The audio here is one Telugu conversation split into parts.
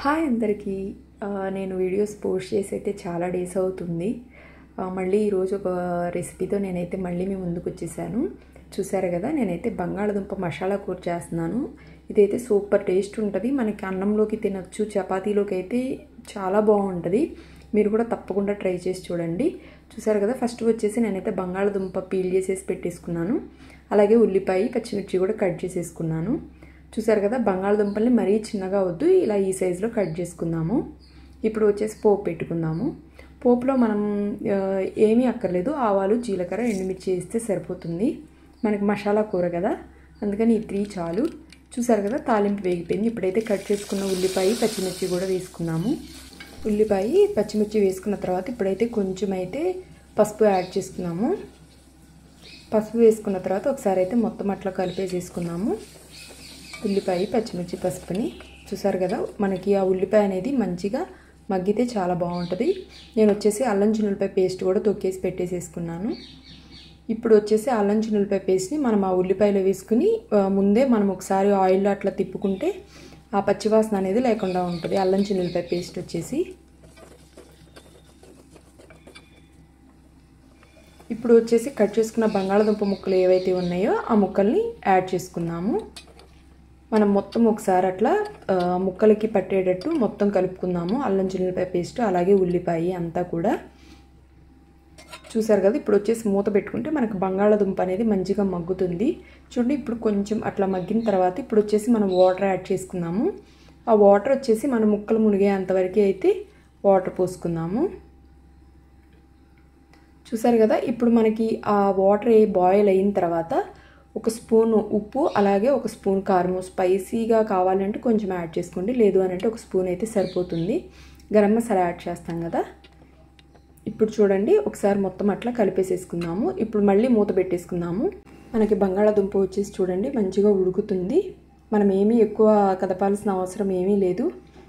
హాయ్ అందరికీ ఆ, నేను వీడియోస్ పోస్ట్ చేసి అయితే చాలా డేస్ అవుతుంది ఆ, మళ్ళీ ఈరోజు ఒక రెసిపీతో నేనైతే మళ్ళీ మీ ముందుకు వచ్చేసాను చూసారు కదా నేనైతే బంగాళదుంప మసాలా కూర చేస్తున్నాను ఇదైతే సూపర్ టేస్ట్ ఉంటుంది మనకి అన్నంలోకి తినచ్చు చపాతీలోకి అయితే చాలా బాగుంటుంది మీరు కూడా తప్పకుండా ట్రై చేసి చూడండి చూసారు కదా ఫస్ట్ వచ్చేసి నేనైతే బంగాళదుంప పీల్ చేసేసి పెట్టేసుకున్నాను అలాగే ఉల్లిపాయ పచ్చిమిర్చి కూడా కట్ చేసేసుకున్నాను చూసారు కదా బంగాళదుంపల్ని మరీ చిన్నగా వద్దు ఇలా ఈ సైజులో కట్ చేసుకుందాము ఇప్పుడు వచ్చేసి పోపు పెట్టుకుందాము పోపులో మనం ఆ, ఏమీ అక్కర్లేదు ఆవాలు జీలకర్ర ఎండుమిర్చి వేస్తే సరిపోతుంది మనకి మసాలా కూర కదా అందుకని ఈ త్రీ చాలు చూసారు కదా తాలింపు వేగిపోయింది ఇప్పుడైతే కట్ చేసుకున్న ఉల్లిపాయ పచ్చిమిర్చి కూడా వేసుకున్నాము ఉల్లిపాయ పచ్చిమిర్చి వేసుకున్న తర్వాత ఇప్పుడైతే కొంచెం అయితే పసుపు యాడ్ చేసుకున్నాము పసుపు వేసుకున్న తర్వాత ఒకసారి అయితే మొత్తం అట్లా కలిపేసేసుకున్నాము ఉల్లిపాయ పచ్చిమిర్చి పసుపుని చూసారు కదా మనకి ఆ ఉల్లిపాయ అనేది మంచిగా మగ్గితే చాలా బాగుంటుంది నేను వచ్చేసి అల్లం చిన్నులపాయ పేస్ట్ కూడా తొక్కేసి పెట్టేసేసుకున్నాను ఇప్పుడు వచ్చేసి అల్లం చిన్నులపాయ పేస్ట్ని మనం ఆ ఉల్లిపాయలో వేసుకుని ఆ, ముందే మనం ఒకసారి ఆయిల్లో అట్లా తిప్పుకుంటే ఆ పచ్చివాసన అనేది లేకుండా ఉంటుంది అల్లం చిన్నులపాయ పేస్ట్ వచ్చేసి ఇప్పుడు వచ్చేసి కట్ చేసుకున్న బంగాళదుంప ముక్కలు ఏవైతే ఉన్నాయో ఆ ముక్కల్ని యాడ్ చేసుకుందాము మనం మొత్తం ఒకసారి అట్లా ఆ, ముక్కలకి పట్టేటట్టు మొత్తం కలుపుకుందాము అల్లం చిల్లిపాయ పేస్ట్ అలాగే ఉల్లిపాయ అంతా కూడా చూసారు కదా ఇప్పుడు వచ్చేసి మూత పెట్టుకుంటే మనకు బంగాళదుంప అనేది మంచిగా మగ్గుతుంది చూడండి ఇప్పుడు కొంచెం అట్లా మగ్గిన తర్వాత ఇప్పుడు వచ్చేసి మనం వాటర్ యాడ్ చేసుకుందాము ఆ వాటర్ వచ్చేసి మన ముక్కలు మునిగేంతవరకు అయితే వాటర్ పోసుకుందాము చూసారు కదా ఇప్పుడు మనకి ఆ వాటర్ బాయిల్ అయిన తర్వాత ఒక స్పూన్ ఉప్పు అలాగే ఒక స్పూన్ కారము స్పైసీగా కావాలంటే కొంచెం యాడ్ చేసుకోండి లేదు అని అంటే ఒక స్పూన్ అయితే సరిపోతుంది గరం మసాలా యాడ్ చేస్తాం కదా ఇప్పుడు చూడండి ఒకసారి మొత్తం అట్లా కలిపేసేసుకుందాము ఇప్పుడు మళ్ళీ మూత పెట్టేసుకుందాము మనకి బంగాళాదుంప వచ్చేసి చూడండి మంచిగా ఉడుకుతుంది మనం ఏమీ ఎక్కువ కదపాల్సిన అవసరం ఏమీ లేదు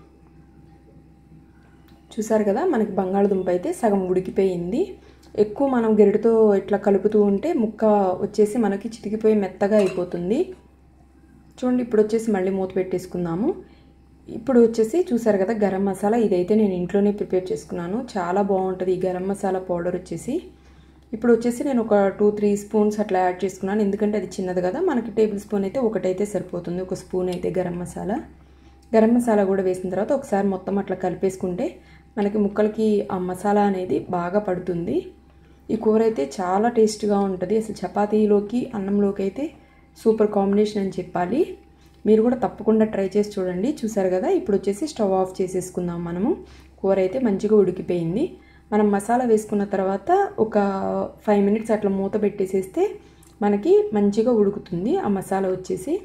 చూసారు కదా మనకి బంగాళదుంప అయితే సగం ఉడికిపోయింది ఎక్కువ మనం గెరటితో ఇట్లా కలుపుతూ ఉంటే ముక్క వచ్చేసి మనకి చితికిపోయి మెత్తగా అయిపోతుంది చూడండి ఇప్పుడు వచ్చేసి మళ్ళీ మూత పెట్టేసుకుందాము ఇప్పుడు వచ్చేసి చూసారు కదా గరం మసాలా ఇదైతే నేను ఇంట్లోనే ప్రిపేర్ చేసుకున్నాను చాలా బాగుంటుంది ఈ గరం మసాలా పౌడర్ వచ్చేసి ఇప్పుడు వచ్చేసి నేను ఒక టూ త్రీ స్పూన్స్ అట్లా యాడ్ చేసుకున్నాను ఎందుకంటే అది చిన్నది కదా మనకి టేబుల్ స్పూన్ అయితే ఒకటైతే సరిపోతుంది ఒక స్పూన్ అయితే గరం మసాలా గరం మసాలా కూడా వేసిన తర్వాత ఒకసారి మొత్తం అట్లా కలిపేసుకుంటే మనకి ముక్కలకి ఆ మసాలా అనేది బాగా పడుతుంది ఈ కూర అయితే చాలా టేస్ట్గా ఉంటుంది అసలు చపాతీలోకి అన్నంలోకి అయితే సూపర్ కాంబినేషన్ అని చెప్పాలి మీరు కూడా తప్పకుండా ట్రై చేసి చూడండి చూసారు కదా ఇప్పుడు వచ్చేసి స్టవ్ ఆఫ్ చేసేసుకుందాం మనము కూర అయితే మంచిగా ఉడికిపోయింది మనం మసాలా వేసుకున్న తర్వాత ఒక ఫైవ్ మినిట్స్ అట్లా మూత పెట్టేసేస్తే మనకి మంచిగా ఉడుకుతుంది ఆ మసాలా వచ్చేసి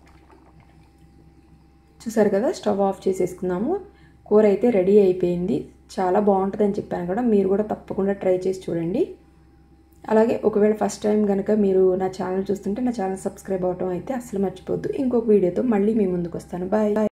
చూసారు కదా స్టవ్ ఆఫ్ చేసేసుకున్నాము కూర అయితే రెడీ అయిపోయింది చాలా బాగుంటుందని చెప్పాను కూడా మీరు కూడా తప్పకుండా ట్రై చేసి చూడండి అలాగే ఒకవేళ ఫస్ట్ టైం కనుక మీరు నా ఛానల్ చూస్తుంటే నా ఛానల్ సబ్స్క్రైబ్ అవటం అయితే అసలు మర్చిపోద్దు ఇంకొక వీడియోతో మళ్ళీ మీ ముందుకు వస్తాను బాయ్